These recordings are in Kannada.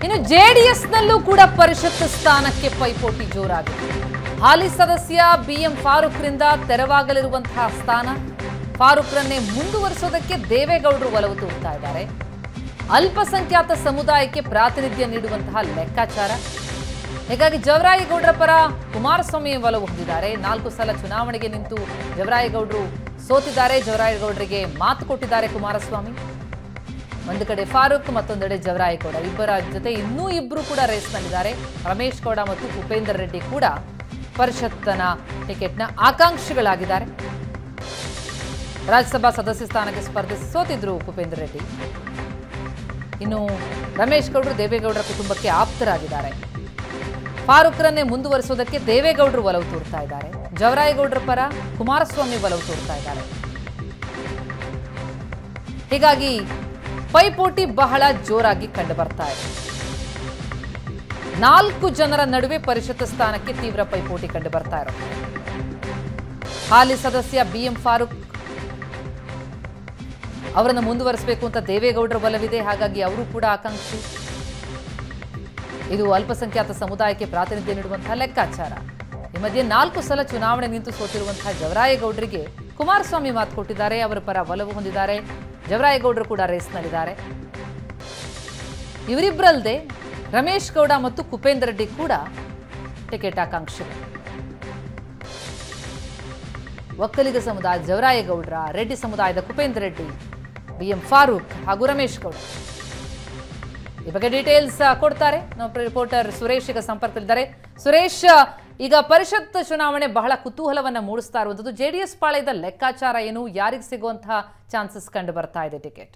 ಇನ್ನು ಜೆಡಿಎಸ್ನಲ್ಲೂ ಕೂಡ ಪರಿಷತ್ ಸ್ಥಾನಕ್ಕೆ ಪೈಪೋಟಿ ಜೋರಾಗಿದೆ ಹಾಲಿ ಸದಸ್ಯ ಬಿಎಂ ಫಾರೂಕ್ರಿಂದ ತೆರವಾಗಲಿರುವಂತಹ ಸ್ಥಾನ ಫಾರೂಕ್ರನ್ನೇ ಮುಂದುವರಿಸೋದಕ್ಕೆ ದೇವೇಗೌಡರು ಒಲವು ತೋರ್ತಾ ಇದ್ದಾರೆ ಅಲ್ಪಸಂಖ್ಯಾತ ಸಮುದಾಯಕ್ಕೆ ಪ್ರಾತಿನಿಧ್ಯ ನೀಡುವಂತಹ ಲೆಕ್ಕಾಚಾರ ಹೀಗಾಗಿ ಜವರಾಯೇಗೌಡರ ಪರ ಕುಮಾರಸ್ವಾಮಿ ಒಲವು ಹೊಂದಿದ್ದಾರೆ ನಾಲ್ಕು ಸಲ ಚುನಾವಣೆಗೆ ನಿಂತು ಜವರಾಯೇಗೌಡರು ಸೋತಿದ್ದಾರೆ ಜವರಾಯೇಗೌಡರಿಗೆ ಮಾತು ಕೊಟ್ಟಿದ್ದಾರೆ ಕುಮಾರಸ್ವಾಮಿ ಒಂದು ಕಡೆ ಫಾರೂಕ್ ಮತ್ತೊಂದೆಡೆ ಜವರಾಯೇಗೌಡ ಇಬ್ಬರ ಜೊತೆ ಇನ್ನೂ ಇಬ್ಬರು ಕೂಡ ರೇಸ್ನಲ್ಲಿದ್ದಾರೆ ರಮೇಶ್ ಗೌಡ ಮತ್ತು ಭೂಪೇಂದರ್ ರೆಡ್ಡಿ ಕೂಡ ಪರಿಷತ್ತನ ಟಿಕೆಟ್ನ ಆಕಾಂಕ್ಷಿಗಳಾಗಿದ್ದಾರೆ ರಾಜ್ಯಸಭಾ ಸದಸ್ಯ ಸ್ಥಾನಕ್ಕೆ ಸ್ಪರ್ಧಿಸಿ ಸೋತಿದ್ರು ಭೂಪೇಂದರ್ ರೆಡ್ಡಿ ಇನ್ನು ರಮೇಶ್ ಗೌಡರು ದೇವೇಗೌಡರ ಕುಟುಂಬಕ್ಕೆ ಆಪ್ತರಾಗಿದ್ದಾರೆ ಫಾರೂಕ್ರನ್ನೇ ಮುಂದುವರಿಸೋದಕ್ಕೆ ದೇವೇಗೌಡರು ಒಲವು ತೋರ್ತಾ ಇದ್ದಾರೆ ಜವರಾಯೇಗೌಡರ ಪರ ಕುಮಾರಸ್ವಾಮಿ ಒಲವು ತೋರ್ತಾ ಇದ್ದಾರೆ ಹೀಗಾಗಿ ಪೈಪೋಟಿ ಬಹಳ ಜೋರಾಗಿ ಕಂಡು ಬರ್ತಾ ಇದೆ ನಾಲ್ಕು ಜನರ ನಡುವೆ ಪರಿಷತ್ ಸ್ಥಾನಕ್ಕೆ ತೀವ್ರ ಪೈಪೋಟಿ ಕಂಡು ಬರ್ತಾ ಇರೋದು ಹಾಲಿ ಸದಸ್ಯ ಬಿಎಂ ಫಾರೂಕ್ ಅವರನ್ನು ಮುಂದುವರಿಸಬೇಕು ಅಂತ ದೇವೇಗೌಡರ ಬಲವಿದೆ ಹಾಗಾಗಿ ಅವರು ಕೂಡ ಆಕಾಂಕ್ಷಿ ಇದು ಅಲ್ಪಸಂಖ್ಯಾತ ಸಮುದಾಯಕ್ಕೆ ಪ್ರಾತಿನಿಧ್ಯ ನೀಡುವಂತಹ ಲೆಕ್ಕಾಚಾರ ಈ ಮಧ್ಯೆ ನಾಲ್ಕು ಸಲ ಚುನಾವಣೆ ನಿಂತು ಸೋತಿರುವಂತಹ ಜವರಾಯೇಗೌಡರಿಗೆ ಕುಮಾರಸ್ವಾಮಿ ಮಾತು ಕೊಟ್ಟಿದ್ದಾರೆ ಅವರ ಪರ ಒಲವು ಹೊಂದಿದ್ದಾರೆ ಜವರಾಯೇಗೌಡರು ಕೂಡ ರೇಸ್ನಲ್ಲಿದ್ದಾರೆ ಇವರಿಬ್ಬರಲ್ಲದೆ ರಮೇಶ್ ಗೌಡ ಮತ್ತು ಕುಪೇಂದ್ರ ರೆಡ್ಡಿ ಕೂಡ ಟಿಕೆಟ್ ಆಕಾಂಕ್ಷಿಗಳು ಒಕ್ಕಲಿಗ ಸಮುದಾಯ ಜವರಾಯೇಗೌಡರ ರೆಡ್ಡಿ ಸಮುದಾಯದ ಕುಪೇಂದ್ರ ರೆಡ್ಡಿ ಬಿಎಂ ಫಾರೂಕ್ ಹಾಗೂ ರಮೇಶ್ ಗೌಡ ಈ ಬಗ್ಗೆ ಡೀಟೇಲ್ಸ್ ಕೊಡ್ತಾರೆ ನಮ್ಮ ರಿಪೋರ್ಟರ್ ಸುರೇಶ್ ಈಗ ಸಂಪರ್ಕದಲ್ಲಿದ್ದಾರೆ ಸುರೇಶ್ ಈಗ ಪರಿಷತ್ ಚುನಾವಣೆ ಬಹಳ ಕುತೂಹಲವನ್ನ ಮೂಡಿಸ್ತಾ ಇರುವಂಥದ್ದು ಜೆಡಿಎಸ್ ಪಾಳ್ಯದ ಲೆಕ್ಕಾಚಾರ ಏನು ಯಾರಿಗೆ ಸಿಗುವಂತಹ ಚಾನ್ಸಸ್ ಕಂಡು ಬರ್ತಾ ಇದೆ ಟಿಕೆಟ್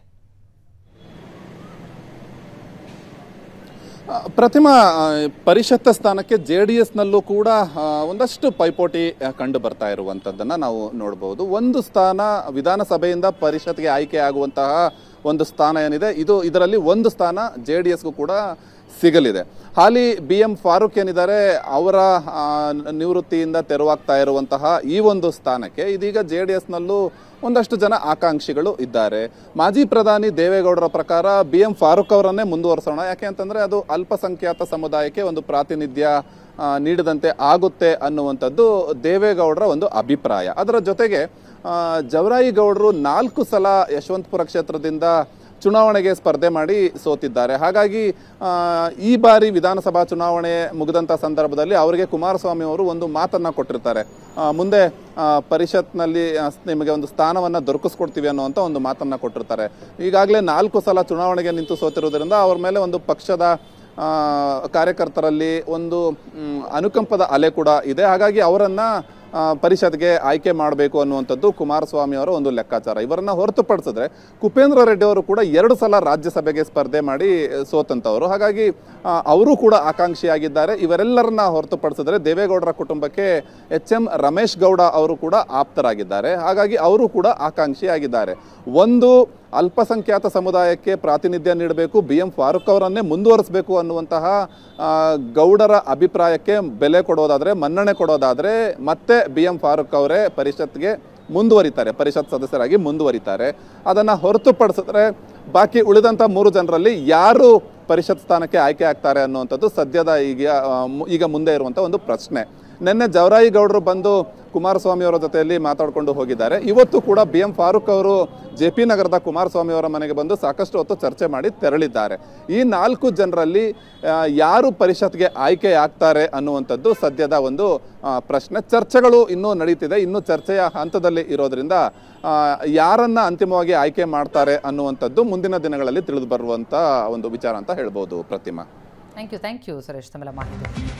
ಆ, ಪ್ರತಿಮಾ ಆ, ಪರಿಷತ್ ಸ್ಥಾನಕ್ಕೆ ಜೆ ಡಿ ಎಸ್ನಲ್ಲೂ ಕೂಡ ಆ, ಒಂದಷ್ಟು ಪೈಪೋಟಿ ಆ, ಕಂಡು ಬರ್ತಾ ಇರುವಂಥದ್ದನ್ನ ನಾವು ನೋಡಬಹುದು ಒಂದು ಸ್ಥಾನ ವಿಧಾನಸಭೆಯಿಂದ ಪರಿಷತ್ಗೆ ಆಯ್ಕೆ ಆಗುವಂತಹ ಒಂದು ಸ್ಥಾನ ಏನಿದೆ ಇದು ಇದರಲ್ಲಿ ಒಂದು ಸ್ಥಾನ ಜೆ ಡಿ ಎಸ್ಗೂ ಕೂಡ ಸಿಗಲಿದೆ ಹಾಲಿ ಬಿ ಎಂ ಫಾರೂಕ್ ಏನಿದ್ದಾರೆ ಅವರ ಆ, ನಿವೃತ್ತಿಯಿಂದ ತೆರವಾಗ್ತಾ ಇರುವಂತಹ ಈ ಒಂದು ಸ್ಥಾನಕ್ಕೆ ಇದೀಗ ಜೆ ಡಿ ಎಸ್ನಲ್ಲೂ ಒಂದಷ್ಟು ಜನ ಆಕಾಂಕ್ಷಿಗಳು ಇದ್ದಾರೆ ಮಾಜಿ ಪ್ರಧಾನಿ ದೇವೇಗೌಡರ ಪ್ರಕಾರ ಬಿ ಎಂ ಫಾರೂಕ್ ಅವರನ್ನೇ ಮುಂದುವರಿಸೋಣ ಯಾಕೆ ಅಂತಂದ್ರೆ ಅದು ಅಲ್ಪಸಂಖ್ಯಾತ ಸಮುದಾಯಕ್ಕೆ ಒಂದು ಪ್ರಾತಿನಿಧ್ಯ ಆ, ನೀಡದಂತೆ ಆಗುತ್ತೆ ಅನ್ನುವಂಥದ್ದು ದೇವೇಗೌಡರ ಒಂದು ಅಭಿಪ್ರಾಯ ಅದರ ಜೊತೆಗೆ ಆ, ಜವರಾಯಿ ಗೌಡರು ನಾಲ್ಕು ಸಲ ಯಶವಂತಪುರ ಕ್ಷೇತ್ರದಿಂದ ಚುನಾವಣೆಗೆ ಸ್ಪರ್ಧೆ ಮಾಡಿ ಸೋತಿದ್ದಾರೆ ಹಾಗಾಗಿ ಆ, ಈ ಬಾರಿ ವಿಧಾನಸಭಾ ಚುನಾವಣೆ ಮುಗಿದಂತ ಸಂದರ್ಭದಲ್ಲಿ ಅವರಿಗೆ ಕುಮಾರಸ್ವಾಮಿ ಅವರು ಒಂದು ಮಾತನ್ನ ಕೊಟ್ಟಿರ್ತಾರೆ ಆ, ಮುಂದೆ ಆ, ಪರಿಷತ್ನಲ್ಲಿ ಆ, ನಿಮಗೆ ಒಂದು ಸ್ಥಾನವನ್ನ ದೊರಕಿಸ್ಕೊಡ್ತೀವಿ ಅನ್ನುವಂತ ಒಂದು ಮಾತನ್ನ ಕೊಟ್ಟಿರ್ತಾರೆ ಈಗಾಗಲೇ ನಾಲ್ಕು ಸಲ ಚುನಾವಣೆಗೆ ನಿಂತು ಸೋತಿರುವುದರಿಂದ ಅವ್ರ ಮೇಲೆ ಒಂದು ಪಕ್ಷದ ಆ, ಕಾರ್ಯಕರ್ತರಲ್ಲಿ ಒಂದು ಮ್, ಅನುಕಂಪದ ಅಲೆ ಕೂಡ ಇದೆ ಹಾಗಾಗಿ ಅವರನ್ನ ಆ, ಪರಿಷತ್ಗೆ ಆಯ್ಕೆ ಮಾಡಬೇಕು ಅನ್ನುವಂಥದ್ದು ಕುಮಾರಸ್ವಾಮಿ ಅವರ ಒಂದು ಲೆಕ್ಕಾಚಾರ ಇವರನ್ನ ಹೊರತುಪಡಿಸಿದ್ರೆ ಕುಪೇಂದ್ರ ರೆಡ್ಡಿ ಅವರು ಕೂಡ ಎರಡು ಸಲ ರಾಜ್ಯಸಭೆಗೆ ಸ್ಪರ್ಧೆ ಮಾಡಿ ಆ, ಸೋತಂತವರು ಹಾಗಾಗಿ ಆ, ಅವರು ಕೂಡ ಆಕಾಂಕ್ಷಿಯಾಗಿದ್ದಾರೆ ಇವರೆಲ್ಲರನ್ನ ಹೊರತುಪಡಿಸಿದ್ರೆ ದೇವೇಗೌಡರ ಕುಟುಂಬಕ್ಕೆ ಎಚ್ ಎಂ ರಮೇಶ್ ಗೌಡ ಅವರು ಕೂಡ ಆಪ್ತರಾಗಿದ್ದಾರೆ ಹಾಗಾಗಿ ಅವರು ಕೂಡ ಆಕಾಂಕ್ಷಿಯಾಗಿದ್ದಾರೆ ಒಂದು ಅಲ್ಪಸಂಖ್ಯಾತ ಸಮುದಾಯಕ್ಕೆ ಪ್ರಾತಿನಿಧ್ಯ ನೀಡಬೇಕು ಬಿ ಎಂ ಫಾರೂಕ್ ಅವರನ್ನೇ ಮುಂದುವರಿಸಬೇಕು ಅನ್ನುವಂತಹ ಆ, ಗೌಡರ ಅಭಿಪ್ರಾಯಕ್ಕೆ ಬೆಲೆ ಕೊಡೋದಾದ್ರೆ ಮನ್ನಣೆ ಕೊಡೋದಾದ್ರೆ ಮತ್ತೆ ಬಿ ಎಂ ಫಾರೂಕ್ ಅವರೇ ಪರಿಷತ್ಗೆ ಮುಂದುವರಿತಾರೆ ಪರಿಷತ್ ಸದಸ್ಯರಾಗಿ ಮುಂದುವರಿತಾರೆ ಅದನ್ನ ಹೊರತುಪಡಿಸಿದ್ರೆ ಬಾಕಿ ಉಳಿದಂತ ಮೂರು ಜನರಲ್ಲಿ ಯಾರು ಪರಿಷತ್ ಸ್ಥಾನಕ್ಕೆ ಆಯ್ಕೆ ಆಗ್ತಾರೆ ಅನ್ನುವಂಥದ್ದು ಸದ್ಯದ ಈಗ ಆ, ಮು- ಈಗ ಮುಂದೆ ಇರುವಂತ ಒಂದು ಪ್ರಶ್ನೆ ನಿನ್ನೆ ಜವರಾಯಿ ಗೌಡರು ಬಂದು ಕುಮಾರಸ್ವಾಮಿ ಅವರ ಜೊತೆಯಲ್ಲಿ ಮಾತಾಡಿಕೊಂಡು ಹೋಗಿದ್ದಾರೆ ಇವತ್ತು ಕೂಡ ಬಿ ಎಂ ಫಾರೂಕ್ ಅವರು ಜೆ ಪಿ ನಗರದ ಕುಮಾರಸ್ವಾಮಿ ಅವರ ಮನೆಗೆ ಬಂದು ಸಾಕಷ್ಟು ಹೊತ್ತು ಚರ್ಚೆ ಮಾಡಿ ತೆರಳಿದ್ದಾರೆ ಈ ನಾಲ್ಕು ಜನರಲ್ಲಿ ಆ, ಯಾರು ಪರಿಷತ್ಗೆ ಆಯ್ಕೆ ಆಗ್ತಾರೆ ಅನ್ನುವಂಥದ್ದು ಸದ್ಯದ ಒಂದು ಆ, ಪ್ರಶ್ನೆ ಚರ್ಚೆಗಳು ಇನ್ನೂ ನಡೀತಿದೆ ಇನ್ನೂ ಚರ್ಚೆಯ ಹಂತದಲ್ಲಿ ಇರೋದ್ರಿಂದ ಆ, ಯಾರನ್ನ ಅಂತಿಮವಾಗಿ ಆಯ್ಕೆ ಮಾಡ್ತಾರೆ ಅನ್ನುವಂಥದ್ದು ಮುಂದಿನ ದಿನಗಳಲ್ಲಿ ತಿಳಿದು ಬರುವಂತ ಒಂದು ವಿಚಾರ ಅಂತ ಹೇಳ್ಬೋದು Pratima thank you thank you Suresh ತಮ್ಮೆಲ್ಲ ಮಾಹಿತಿ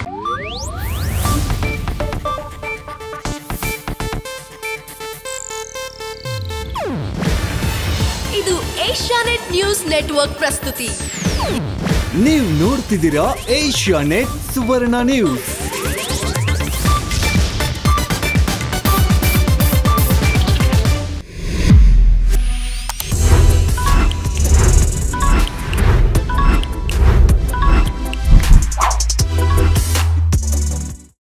ಇದು ಏಷ್ಯಾನೆಟ್ ನ್ಯೂಸ್ ನೆಟ್ವರ್ಕ್ ಪ್ರಸ್ತುತಿ ನೀವು ನೋಡ್ತಿದ್ದೀರಾ ಏಷ್ಯಾ ನೆಟ್ ಸುವರ್ಣ ನ್ಯೂಸ್